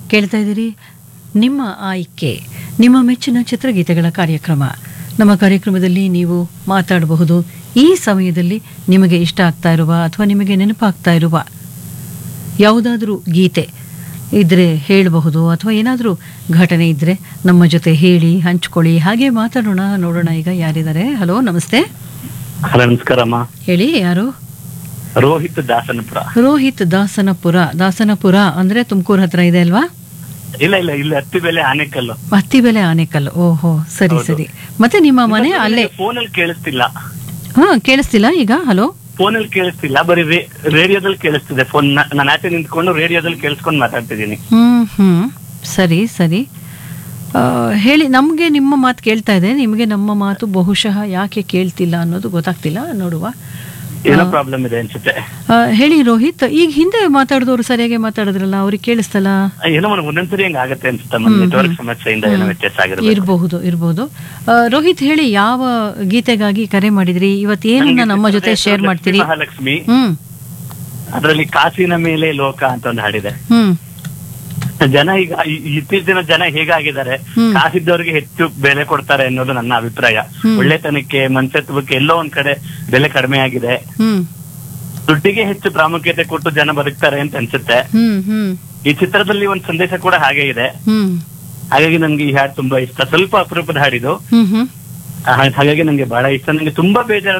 ಕೇಳ್ತಾ ಇದ್ದೀರಿ ನಿಮ್ಮ ಆಯ್ಕೆ ನಿಮ್ಮ ಮೆಚ್ಚಿನ ಚಿತ್ರಗೀತೆಗಳ ಕಾರ್ಯಕ್ರಮ ನಮ್ಮ ಕಾರ್ಯಕ್ರಮದಲ್ಲಿ ನೀವು ಮಾತಾಡಬಹುದು ಈ ಸಮಯದಲ್ಲಿ ನಿಮಗೆ ಇಷ್ಟ ಆಗ್ತಾ ಇರುವ ಅಥವಾ ನಿಮಗೆ ನೆನಪಾಗ್ತಾ ಇರುವ ಯಾವುದಾದ್ರೂ ಗೀತೆ ಇದ್ರೆ ಹೇಳಬಹುದು ಅಥವಾ ಏನಾದರೂ ಘಟನೆ ಇದ್ರೆ ನಮ್ಮ ಜೊತೆ ಹೇಳಿ ಹಂಚ್ಕೊಳ್ಳಿ ಹಾಗೆ ಮಾತಾಡೋಣ ನೋಡೋಣ ಈಗ ಯಾರಿದ್ದಾರೆ ಹಲೋ ನಮಸ್ತೆ ಹಲೋ ನಮಸ್ಕಾರಮ್ಮ ಹೇಳಿ ಯಾರು ರೋಹಿತ್ ದಾಸನಪುರ ರೋಹಿತ್ ದಾಸನಪುರ ದಾಸನಪುರ ಅಂದ್ರೆ ತುಮಕೂರು ಹತ್ರ ಇದೆ ಅಲ್ವಾ ಇಲ್ಲ ಇಲ್ಲ ಇಲ್ಲಿ ಹತ್ತಿ ಬೆಲೆ ಆನೆಕಲ್ಲು ಹತ್ತಿಬೆಲೆ ಆನೆಕಲ್ಲು ಓಹೋ ಸರಿ ಹೌದು. ಸರಿ ಮತ್ತೆ ನಿಮ್ಮ ಮನೆ ಅಲ್ಲೇ ಫೋನಲ್ಲಿ ಕೇಳಿಸ್ತಿಲ್ಲ ಹಾ ಕೇಳಿಸ್ತಿಲ್ಲ ಈಗ ಹಲೋ ಫೋನಲ್ಲಿ ಕೇಳಿಸ್ತಿಲ್ಲ ಬರೀ ರೇ- ರೇಡಿಯೋದಲ್ಲಿ ಕೇಳಿಸ್ತಿದೆ ಫೋನ್ ನಾನು ಆಚೆ ನಿಂತ್ಕೊಂಡು ರೇಡಿಯೋದಲ್ಲಿ ಕೇಳಿಸ್ಕೊಂಡು ಮಾತಾಡ್ತಿದ್ದೀನಿ ಹ್ಮ್ ಹ್ಮ್ ಸರಿ ಸರಿ ಆ, ಹೇಳಿ ನಮಗೆ ನಿಮ್ಮ ಮಾತು ಕೇಳ್ತಾ ಇದೆ ನಿಮಗೆ ನಮ್ಮ ಮಾತು ಬಹುಶಃ ಯಾಕೆ ಕೇಳ್ತಿಲ್ಲ ಅನ್ನೋದು ಗೊತ್ತಾಗ್ತಿಲ್ಲ ನೋಡುವ ಏನೋ ಪ್ರಾಬ್ಲಮ್ ಇದೆ ಅನ್ಸುತ್ತೆ ಆ, ಹೇಳಿ ರೋಹಿತ್ ಈಗ ಹಿಂದೆ ಮಾತಾಡಿದವರು ಸರಿಯಾಗಿ ಮಾತಾಡಿದ್ರಲ್ಲ ಅವ್ರಿಗೆ ಕೇಳಿಸ್ತಲ್ಲ ಏನೋ ಒಂದು ಒಂದೊಂದ್ಸರಿ ಹೆಂಗ್ ಆಗತ್ತೆ ಅನ್ಸುತ್ತಮ್ಮ ನೆಟ್ವರ್ಕ್ ಸಮಸ್ಯೆಯಿಂದ ಏನೋ ವ್ಯತ್ಯಾಸ ಆಗಿರ್ಬೇಕು ಇರಬಹುದು ಇರಬಹುದು ರೋಹಿತ್ ಹೇಳಿ ಯಾವ ಗೀತೆಗಾಗಿ ಕರೆ ಮಾಡಿದ್ರಿ ಇವತ್ತೇನನ್ನ ನನ್ಗೆ ನಮ್ಮ ಜೊತೆ ಹೆಸರು ಶೇರ್ ಲಕ್ಷ್ಮೀ ಮಾಡ್ತೀರಿ ಮಹಾಲಕ್ಷ್ಮಿ ಹ್ಮ್ ಅದ್ರಲ್ಲಿ ಕಾಸಿನ ಮೇಲೆ ಲೋಕ ಅಂತ ಒಂದು ಹಾಡಿದೆ ಹ್ಮ್ ಜನ ಈಗ ಈ- ಇತ್ತೀಚಿನ ಜನ ಹೇಗಾಗಿದ್ದಾರೆ ಹ್ಮ್. ಕಾಸಿದ್ದವ್ರಿಗೆ ಹೆಚ್ಚು ಬೆಲೆ ಕೊಡ್ತಾರೆ ಅನ್ನೋದು ನನ್ನ ಅಭಿಪ್ರಾಯ ಹ್ಮ್. ಒಳ್ಳೆತನಕ್ಕೆ ಮನ್ಸತ್ವಕ್ಕೆ ಎಲ್ಲೋ ಒಂದ್ ಕಡೆ ಬೆಲೆ ಕಡಿಮೆ ಆಗಿದೆ ಹ್ಮ್ ದುಡ್ಡಿಗೆ ಹೆಚ್ಚು ಪ್ರಾಮುಖ್ಯತೆ ಕೊಟ್ಟು ಜನ ಬದುಕ್ತಾರೆ ಅಂತ ಅನ್ಸುತ್ತೆ ಹ್ಮ್ ಹ್ಮ್ ಈ ಚಿತ್ರದಲ್ಲಿ ಒಂದ್ ಸಂದೇಶ ಕೂಡ ಹಾಗೆ ಇದೆ ಹ್ಮ್ ಹಾಗಾಗಿ ನನ್ಗೆ ಈ ಹಾಡು ತುಂಬಾ ಇಷ್ಟ ಸ್ವಲ್ಪ ಅಪರೂಪದ ಹಾಡಿದು ಹ್ಮ್ ಹ್ಮ್ ಆ, ಹಾಗಾಗಿ ನಂಗೆ ಬಹಳ ಇಷ್ಟ ನಂಗೆ ತುಂಬಾ ಬೇಜಾರ